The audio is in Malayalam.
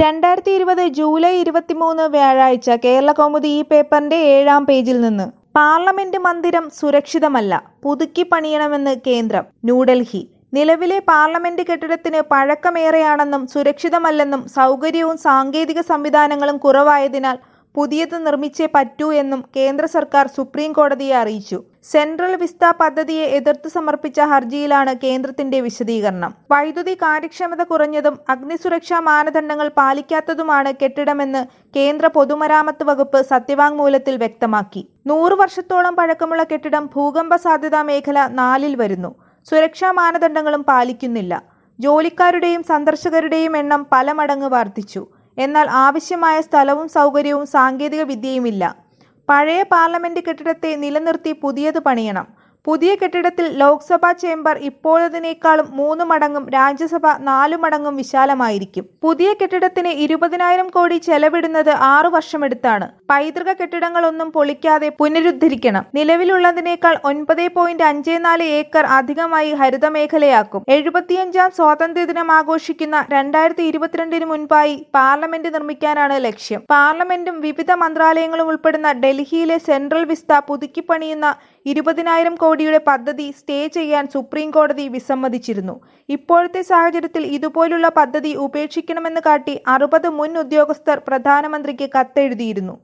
രണ്ടായിരത്തി ഇരുപത് ജൂലൈ ഇരുപത്തിമൂന്ന് വ്യാഴാഴ്ച കേരള കൗമുദി ഈ പേപ്പറിന്റെ ഏഴാം പേജിൽ നിന്ന് പാർലമെന്റ് മന്ദിരം സുരക്ഷിതമല്ല പുതുക്കി പണിയണമെന്ന് കേന്ദ്രം ന്യൂഡൽഹി നിലവിലെ പാർലമെന്റ് കെട്ടിടത്തിന് പഴക്കമേറെയാണെന്നും സുരക്ഷിതമല്ലെന്നും സൗകര്യവും സാങ്കേതിക സംവിധാനങ്ങളും കുറവായതിനാൽ പുതിയത് നിർമ്മിച്ചേ പറ്റൂ എന്നും കേന്ദ്ര സർക്കാർ സുപ്രീം കോടതിയെ അറിയിച്ചു സെൻട്രൽ വിസ്ത പദ്ധതിയെ എതിർത്ത് സമർപ്പിച്ച ഹർജിയിലാണ് കേന്ദ്രത്തിന്റെ വിശദീകരണം വൈദ്യുതി കാര്യക്ഷമത കുറഞ്ഞതും അഗ്നിസുരക്ഷാ മാനദണ്ഡങ്ങൾ പാലിക്കാത്തതുമാണ് കെട്ടിടമെന്ന് കേന്ദ്ര പൊതുമരാമത്ത് വകുപ്പ് സത്യവാങ്മൂലത്തിൽ വ്യക്തമാക്കി നൂറു വർഷത്തോളം പഴക്കമുള്ള കെട്ടിടം ഭൂകമ്പ സാധ്യതാ മേഖല നാലിൽ വരുന്നു സുരക്ഷാ മാനദണ്ഡങ്ങളും പാലിക്കുന്നില്ല ജോലിക്കാരുടെയും സന്ദർശകരുടെയും എണ്ണം പല മടങ്ങ് വർദ്ധിച്ചു എന്നാൽ ആവശ്യമായ സ്ഥലവും സൗകര്യവും സാങ്കേതിക വിദ്യയുമില്ല പഴയ പാർലമെന്റ് കെട്ടിടത്തെ നിലനിർത്തി പുതിയത് പണിയണം പുതിയ കെട്ടിടത്തിൽ ലോക്സഭാ ചേംബർ ഇപ്പോഴതിനേക്കാളും മൂന്ന് മടങ്ങും രാജ്യസഭ നാലു മടങ്ങും വിശാലമായിരിക്കും പുതിയ കെട്ടിടത്തിന് ഇരുപതിനായിരം കോടി ചെലവിടുന്നത് ആറു വർഷമെടുത്താണ് പൈതൃക കെട്ടിടങ്ങളൊന്നും പൊളിക്കാതെ പുനരുദ്ധരിക്കണം നിലവിലുള്ളതിനേക്കാൾ ഒൻപത് പോയിന്റ് അഞ്ച് നാല് ഏക്കർ അധികമായി ഹരിതമേഖലയാക്കും എഴുപത്തിയഞ്ചാം സ്വാതന്ത്ര്യദിനം ആഘോഷിക്കുന്ന രണ്ടായിരത്തി ഇരുപത്തിരണ്ടിന് മുൻപായി പാർലമെന്റ് നിർമ്മിക്കാനാണ് ലക്ഷ്യം പാർലമെന്റും വിവിധ മന്ത്രാലയങ്ങളും ഉൾപ്പെടുന്ന ഡൽഹിയിലെ സെൻട്രൽ വിസ്ത പുതുക്കിപ്പണിയുന്ന ഇരുപതിനായിരം കോടിയുടെ പദ്ധതി സ്റ്റേ ചെയ്യാൻ സുപ്രീം കോടതി വിസമ്മതിച്ചിരുന്നു ഇപ്പോഴത്തെ സാഹചര്യത്തിൽ ഇതുപോലുള്ള പദ്ധതി ഉപേക്ഷിക്കണമെന്ന് കാട്ടി അറുപത് മുൻ ഉദ്യോഗസ്ഥർ പ്രധാനമന്ത്രിക്ക് കത്തെഴുതിയിരുന്നു